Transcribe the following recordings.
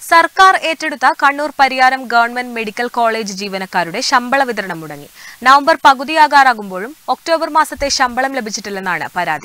സർക്കാർ ഏറ്റെടുത്ത Kannur Pariyaram government medical college ജീവനക്കാരുടെ ശമ്പള വിതരണം മുടങ്ങി നവംബർ പകുതിയാകാറാകുമ്പോഴും ഒക്ടോബർ മാസത്തെ ശമ്പളം ലഭിച്ചിട്ടില്ലെന്നാണ് പരാതി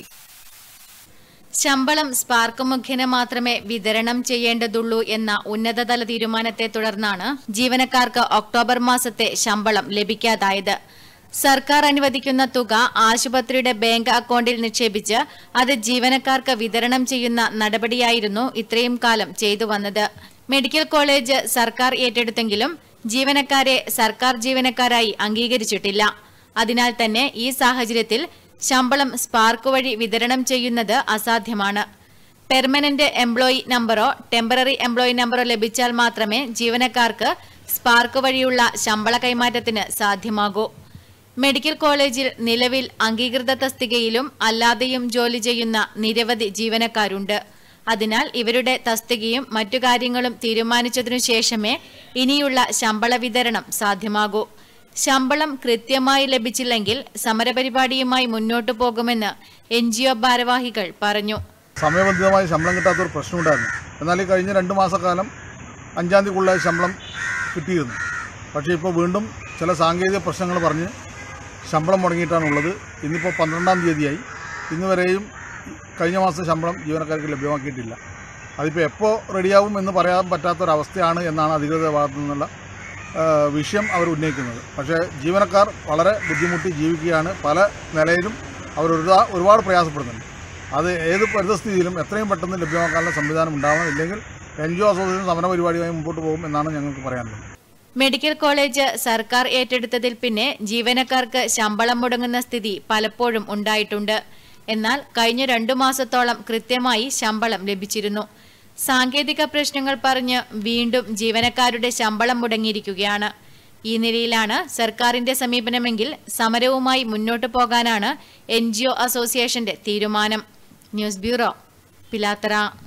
ശമ്പളം സ്പാർക്ക് മുഖേന മാത്രമേ വിതരണം ചെയ്യേണ്ടതുള്ളൂ എന്ന ഉന്നതതല തീരുമാനത്തെ തുടർന്നാണ് ജീവനക്കാർക്ക് ഒക്ടോബർ മാസത്തെ ശമ്പളം ലഭിക്കാതായത് സർക്കാർ അനുവദിക്കുന്ന തുക ആശുപത്രിയുടെ ബാങ്ക് അക്കൗണ്ടിൽ നിക്ഷേപിച്ച് അത് ജീവനക്കാർക്ക് വിതരണം ചെയ്യുന്ന നടപടിയായിരുന്നു ഇത്രയും കാലം ചെയ്തു വന്നത് മെഡിക്കൽ കോളേജ് സർക്കാർ ഏറ്റെടുത്തെങ്കിലും ജീവനക്കാരെ സർക്കാർ ജീവനക്കാരായി അംഗീകരിച്ചിട്ടില്ല അതിനാൽ തന്നെ ഈ സാഹചര്യത്തിൽ ശമ്പളം സ്പാർക്ക് വഴി വിതരണം ചെയ്യുന്നത് അസാധ്യമാണ് പെർമനന്റ് എംപ്ലോയി നമ്പറോ ടെമ്പററി എംപ്ലോയി നമ്പറോ ലഭിച്ചാൽ മാത്രമേ ജീവനക്കാർക്ക് സ്പാർക്ക് വഴിയുള്ള ശമ്പള കൈമാറ്റത്തിന് സാധ്യമാകൂ മെഡിക്കൽ കോളേജിൽ നിലവിൽ അംഗീകൃത തസ്തികയിലും അല്ലാതെയും ജോലി ചെയ്യുന്ന നിരവധി ജീവനക്കാരുണ്ട് അതിനാൽ ഇവരുടെ തസ്തികയും മറ്റു കാര്യങ്ങളും തീരുമാനിച്ചതിനു ശേഷമേ ഇനിയുള്ള ശമ്പള വിതരണം സാധ്യമാകൂ ശമ്പളം കൃത്യമായി ലഭിച്ചില്ലെങ്കിൽ സമരപരിപാടിയുമായി മുന്നോട്ടു പോകുമെന്ന് എൻ ജി ഒ ഭാരവാഹികൾ പറഞ്ഞു സമയബന്ധിതമായി ശമ്പളം കിട്ടാത്തൊരു പ്രശ്നമുണ്ടായിരുന്നു എന്നാൽ ഈ കഴിഞ്ഞ രണ്ട് മാസക്കാലം അഞ്ചാം തീയതിക്കുള്ള ശമ്പളം കിട്ടിയിരുന്നു പക്ഷേ ഇപ്പോൾ വീണ്ടും ചില സാങ്കേതിക പ്രശ്നങ്ങൾ പറഞ്ഞ് ശമ്പളം മുടങ്ങിയിട്ടാണുള്ളത് ഇന്നിപ്പോൾ പന്ത്രണ്ടാം തീയതിയായി ഇന്ന് വരെയും കഴിഞ്ഞ മാസം ശമ്പളം ജീവനക്കാർക്ക് ലഭ്യമാക്കിയിട്ടില്ല അതിപ്പോൾ എപ്പോൾ റെഡിയാവും എന്ന് പറയാൻ പറ്റാത്തൊരവസ്ഥയാണ് എന്നാണ് അധികൃതരുടെ ഭാഗത്തു നിന്നുള്ള ആ, വിഷയം അവർ ഉന്നയിക്കുന്നത് പക്ഷേ ജീവനക്കാർ വളരെ ബുദ്ധിമുട്ടി ജീവിക്കുകയാണ് പല നിലയിലും അവർ ഒരുപാ- ഒരുപാട് പ്രയാസപ്പെടുന്നുണ്ട് അത് ഏത് പരിതസ്ഥിതിയിലും എത്രയും പെട്ടെന്ന് ലഭ്യമാക്കാനുള്ള സംവിധാനം ഉണ്ടാവണം ഇല്ലെങ്കിൽ എൻ ജി ഒ അസോസിയേഷൻ സമര പരിപാടിയുമായി മുമ്പോട്ട് പോകും എന്നാണ് ഞങ്ങൾക്ക് പറയാനുള്ളത് മെഡിക്കൽ കോളേജ് സർക്കാർ ഏറ്റെടുത്തതിൽ പിന്നെ ജീവനക്കാർക്ക് ശമ്പളം മുടങ്ങുന്ന സ്ഥിതി പലപ്പോഴും ഉണ്ടായിട്ടുണ്ട് എന്നാൽ കഴിഞ്ഞ രണ്ടു മാസത്തോളം കൃത്യമായി ശമ്പളം ലഭിച്ചിരുന്നു സാങ്കേതിക പ്രശ്നങ്ങൾ പറഞ്ഞ് വീണ്ടും ജീവനക്കാരുടെ ശമ്പളം മുടങ്ങിയിരിക്കുകയാണ് ഈ നിലയിലാണ് സർക്കാരിന്റെ സമീപനമെങ്കിൽ സമരവുമായി മുന്നോട്ടു പോകാനാണ് എൻ അസോസിയേഷന്റെ തീരുമാനം ന്യൂസ് ബ്യൂറോ പിലാത്തറ